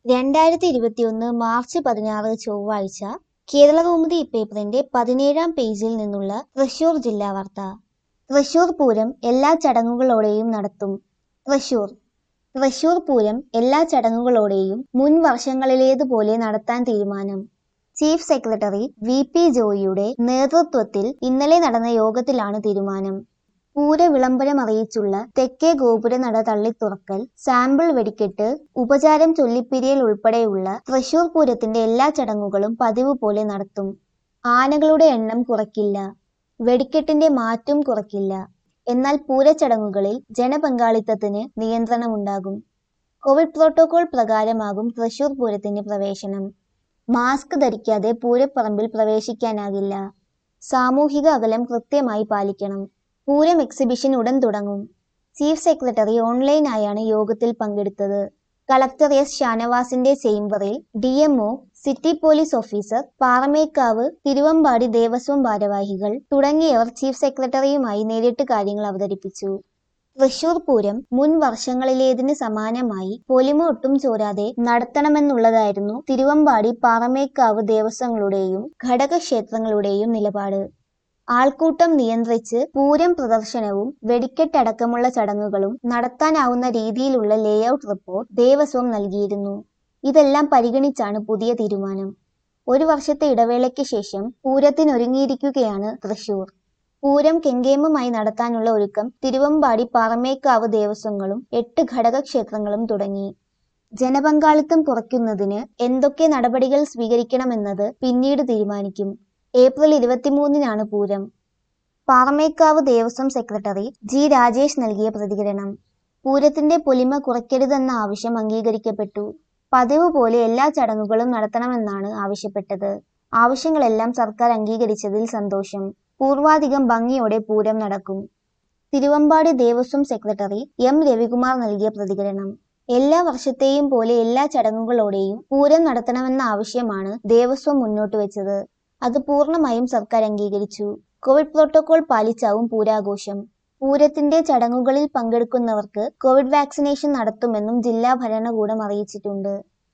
രണ്ടായിരത്തി ഇരുപത്തിയൊന്ന് മാർച്ച് പതിനാറ് ചൊവ്വാഴ്ച കേരളകൗമുദി പേപ്പറിന്റെ പതിനേഴാം പേജിൽ നിന്നുള്ള തൃശൂർ ജില്ലാ വാർത്ത തൃശൂർ പൂരം എല്ലാ ചടങ്ങുകളോടെയും നടത്തും തൃശൂർ തൃശൂർ പൂരം എല്ലാ ചടങ്ങുകളോടെയും മുൻ വർഷങ്ങളിലേതുപോലെ നടത്താൻ തീരുമാനം ചീഫ് സെക്രട്ടറി വി പി ജോയിയുടെ നേതൃത്വത്തിൽ ഇന്നലെ നടന്ന യോഗത്തിലാണ് തീരുമാനം പൂര വിളംബരം അറിയിച്ചുള്ള തെക്കേ ഗോപുര നട തള്ളിത്തുറക്കൽ സാമ്പിൾ വെടിക്കെട്ട് ഉപചാരം ചൊല്ലിപ്പിരിയൽ ഉൾപ്പെടെയുള്ള തൃശൂർ പൂരത്തിന്റെ എല്ലാ ചടങ്ങുകളും പതിവ് പോലെ നടത്തും ആനകളുടെ എണ്ണം കുറയ്ക്കില്ല വെടിക്കെട്ടിന്റെ മാറ്റും കുറയ്ക്കില്ല എന്നാൽ പൂരച്ചടങ്ങുകളിൽ ജനപങ്കാളിത്തത്തിന് നിയന്ത്രണമുണ്ടാകും കോവിഡ് പ്രോട്ടോകോൾ പ്രകാരമാകും തൃശൂർ പൂരത്തിന്റെ പ്രവേശനം മാസ്ക് ധരിക്കാതെ പൂരപ്പറമ്പിൽ പ്രവേശിക്കാനാകില്ല സാമൂഹിക അകലം കൃത്യമായി പാലിക്കണം പൂരം എക്സിബിഷൻ ഉടൻ തുടങ്ങും ചീഫ് സെക്രട്ടറി ഓൺലൈനായാണ് യോഗത്തിൽ പങ്കെടുത്തത് കളക്ടർ എസ് ഷാനവാസിന്റെ ചേംബറിൽ D MO city police officer Paramekkavu Thiruvambadi Devaswom ഭാരവാഹികൾ തുടങ്ങിയവർ ചീഫ് സെക്രട്ടറിയുമായി നേരിട്ട് കാര്യങ്ങൾ അവതരിപ്പിച്ചു തൃശൂർ പൂരം മുൻ വർഷങ്ങളിലേതിന് സമാനമായി പൊലിമ ഒട്ടും ചോരാതെ നടത്തണമെന്നുള്ളതായിരുന്നു തിരുവമ്പാടി പാറമേക്കാവ് ദേവസ്വങ്ങളുടെയും ഘടകക്ഷേത്രങ്ങളുടെയും നിലപാട് ആൾക്കൂട്ടം നിയന്ത്രിച്ച് പൂരം പ്രദർശനവും വെടിക്കെട്ടടക്കമുള്ള ചടങ്ങുകളും നടത്താനാവുന്ന രീതിയിലുള്ള ലേഔട്ട് റിപ്പോർട്ട് ദേവസ്വം നൽകിയിരുന്നു ഇതെല്ലാം പരിഗണിച്ചാണ് പുതിയ തീരുമാനം ഒരു വർഷത്തെ ഇടവേളയ്ക്ക് ശേഷം പൂരത്തിനൊരുങ്ങിയിരിക്കുകയാണ് തൃശൂർ പൂരം കെങ്കേമമായി നടത്താനുള്ള ഒരുക്കം തിരുവമ്പാടി പാറമേക്കാവ് ദേവസ്വങ്ങളും എട്ട് ഘടകക്ഷേത്രങ്ങളും തുടങ്ങി ജനപങ്കാളിത്തം കുറയ്ക്കുന്നതിന് എന്തൊക്കെ നടപടികൾ സ്വീകരിക്കണമെന്നത് പിന്നീട് തീരുമാനിക്കും ഏപ്രിൽ ഇരുപത്തിമൂന്നിനാണ് പൂരം പാറമേക്കാവ് ദേവസ്വം സെക്രട്ടറി ജി രാജേഷ് നൽകിയ പ്രതികരണം പൂരത്തിന്റെ പൊലിമ കുറയ്ക്കരുതെന്ന ആവശ്യം അംഗീകരിക്കപ്പെട്ടു പതിവ് പോലെ എല്ലാ ചടങ്ങുകളും നടത്തണമെന്നാണ് ആവശ്യപ്പെട്ടത് ആവശ്യങ്ങളെല്ലാം സർക്കാർ അംഗീകരിച്ചതിൽ സന്തോഷം പൂർവാധികം ഭംഗിയോടെ പൂരം നടക്കും തിരുവമ്പാടി ദേവസ്വം സെക്രട്ടറി എം രവികുമാർ നൽകിയ പ്രതികരണം എല്ലാ വർഷത്തെയും പോലെ എല്ലാ ചടങ്ങുകളോടെയും പൂരം നടത്തണമെന്ന ആവശ്യമാണ് ദേവസ്വം മുന്നോട്ട് വെച്ചത് അത് പൂർണ്ണമായും സർക്കാർ അംഗീകരിച്ചു കോവിഡ് പ്രോട്ടോകോൾ പാലിച്ചാവും പൂരാഘോഷം പൂരത്തിന്റെ ചടങ്ങുകളിൽ പങ്കെടുക്കുന്നവർക്ക് കോവിഡ് വാക്സിനേഷൻ നടത്തുമെന്നും ജില്ലാ ഭരണകൂടം അറിയിച്ചിട്ടുണ്ട്